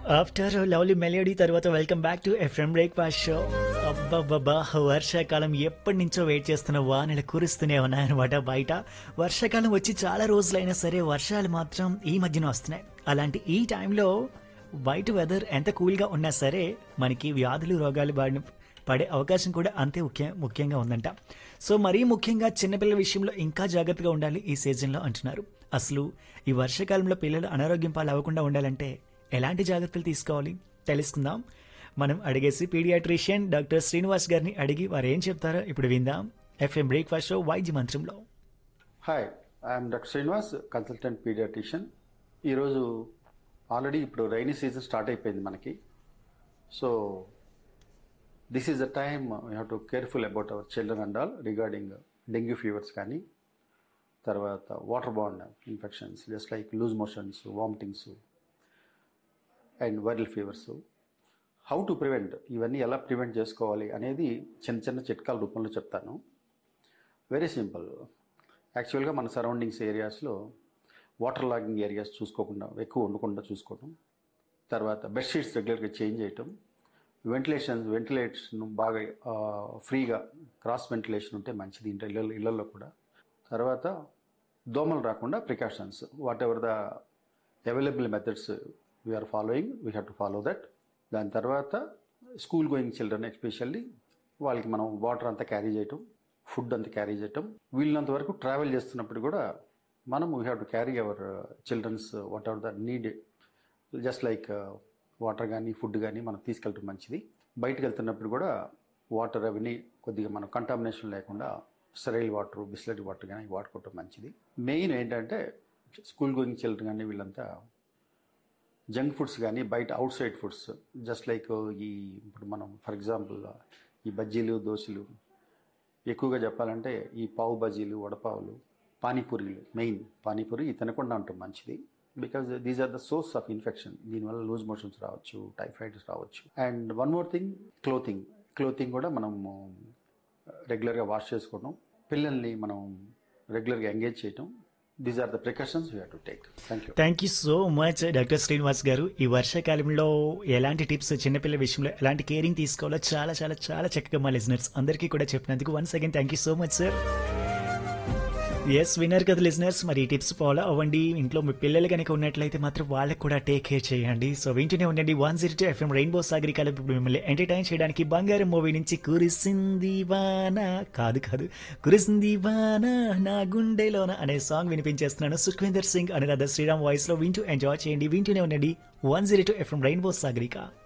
after lovely melody తర్వాత welcome back to FM breakfast show అబ్బబ్బబ్బా వర్షాకాలం ఎప్పటి నుంచో వెయిట్ చేస్తున్న వానలు కురుస్తూనే ఉన్నాయన్నమాట బయట వర్షాకాలం వచ్చి చాలా రోజులైనా సరే వర్షాలు మాత్రం ఈ మధ్యన వస్తున్నాయి అలాంటి ఈ టైంలో బయట వెదర్ ఎంత కూల్గా ఉన్నా సరే మనకి వ్యాధులు రోగాలు బారిన పడే అవకాశం కూడా అంతే ముఖ్య ముఖ్యంగా ఉందంట సో మరీ ముఖ్యంగా చిన్నపిల్లల విషయంలో ఇంకా జాగ్రత్తగా ఉండాలి ఈ సీజన్లో అంటున్నారు అసలు ఈ వర్షాకాలంలో పిల్లలు అనారోగ్యం పాలు అవ్వకుండా ఉండాలంటే ఎలాంటి జాగ్రత్తలు తీసుకోవాలి తెలుసుకుందాం మనం అడిగేసి పీడియాట్రిషియన్ డాక్టర్ శ్రీనివాస్ గారిని అడిగి వారు ఏం చెప్తారో ఇప్పుడు విందాం ఎఫ్ఎం బ్రేక్ఫాస్ట్ షో వైద్య మంత్రంలో hi I'm doctor Srinivas consultant paediatrician ఈరోజు ఆల్రెడీ ఇప్పుడు రైనీ సీజన్ స్టార్ట్ అయిపోయింది మనకి so this is the time you have to careful about our children and all regarding dengue fevers కానీ తర్వాత వాటర్ బాండ్ infections just like loose motions vomitings and viral fevers how to prevent ఇవన్నీ ఎలా prevent చేసుకోవాలి అనేది చిన్న చిన్న చిట్కాల రూపంలో చెప్తాను వెరీ సింపుల్ యాక్చువల్గా మన సరౌండింగ్స్ ఏరియాస్లో వాటర్ లాగింగ్ ఏరియాస్ చూసుకోకుండా ఎక్కువ ఉండకుండా చూసుకోవడం తర్వాత బెడ్షీట్స్ రెగ్యులర్గా చేంజ్ చేయటం వెంటిలేషన్ వెంటిలేషన్ బాగా ఆ, ఫ్రీగా క్రాస్ వెంటిలేషన్ ఉంటే మంచిది ఇంటి ఇళ్ళ ఇళ్ళల్లో కూడా తర్వాత దోమలు రాకుండా precautions whatever the available methods we're following we have to follow that దాని తర్వాత స్కూల్ గోయింగ్ చిల్డ్రన్ ఎస్పెషల్లీ వాళ్ళకి మనం వాటర్ అంతా క్యారీ చేయటం ఫుడ్ అంతా క్యారీ చేయటం వీళ్ళంత వరకు ట్రావెల్ చేస్తున్నప్పుడు కూడా మనం we have to carry our childrens whatever the need just like water కానీ ఫుడ్ కానీ మనం తీసుకెళ్ళటం మంచిది బయటకు వెళ్తున్నప్పుడు కూడా వాటర్ అవన్నీ కొద్దిగా మనం కంటామినేషన్ లేకుండా స్టరైల్ వాటర్ బిస్లరీ వాటర్ కానీ వాడుకోవటం మంచిది మెయిన్ ఏంటంటే స్కూల్ గోయింగ్ చిల్డ్రన్ కానీ వీళ్ళంతా జంక్ ఫుడ్స్ కానీ బయట outside foods just like ఈ ఇప్పుడు మనం ఫర్ ఎగ్జాంపుల్ ఈ బజ్జీలు దోశలు ఎక్కువగా చెప్పాలంటే ఈ పావు బజ్జీలు వడపావులు పానీపూరీలు మెయిన్ పానీపూరి ఇది తినకుండా ఉండటం మంచిది because these are the source of infection దీనివల్ల లూజ్ మోషన్స్ రావచ్చు టైఫాయిడ్స్ రావచ్చు and one more thing clothing clothing కూడా మనం రెగ్యులర్గా వాష్ చేసుకోవడం పిల్లల్ని మనం రెగ్యులర్గా ఎంగేజ్ చేయటం these are the precautions we have to take thank you thank you so much doctor Srinivas garu ఈ వర్షాకాలంలో ఎలాంటి టిప్స్ చిన్నపిల్లల విషయంలో ఎలాంటి కేరింగ్ తీసుకోవాలో చాలా చాలా చాలా చక్కగా మా లిజనర్స్ అందరికీ కూడా చెప్పినందుకు once again thank you so much sir yes winner కదా లిజనర్స్ మరి ఈ టిప్స్ ఫాలో అవ్వండి ఇంట్లో మీ పిల్లలు కనుక ఉన్నట్లయితే మాత్రం వాళ్ళకి కూడా టేక్ కేర్ చేయండి సో వింటూనే ఉండండి one zero two FM rainbow Sagari కలిపి మిమ్మల్ని ఎంటర్టైన్ చేయడానికి బంగారం మూవీ నుంచి కురిసింది వాన కాదు కాదు కురిసింది వాన నా గుండెలోన అనే సాంగ్ వినిపించేస్తున్నాను సుఖ్వీందర్ సింగ్ అనురాధ శ్రీరామ్ వాయిస్ లో వింటూ ఎంజాయ్ చేయండి వింటూనే ఉండండి one zero two FM rainbow Sagarika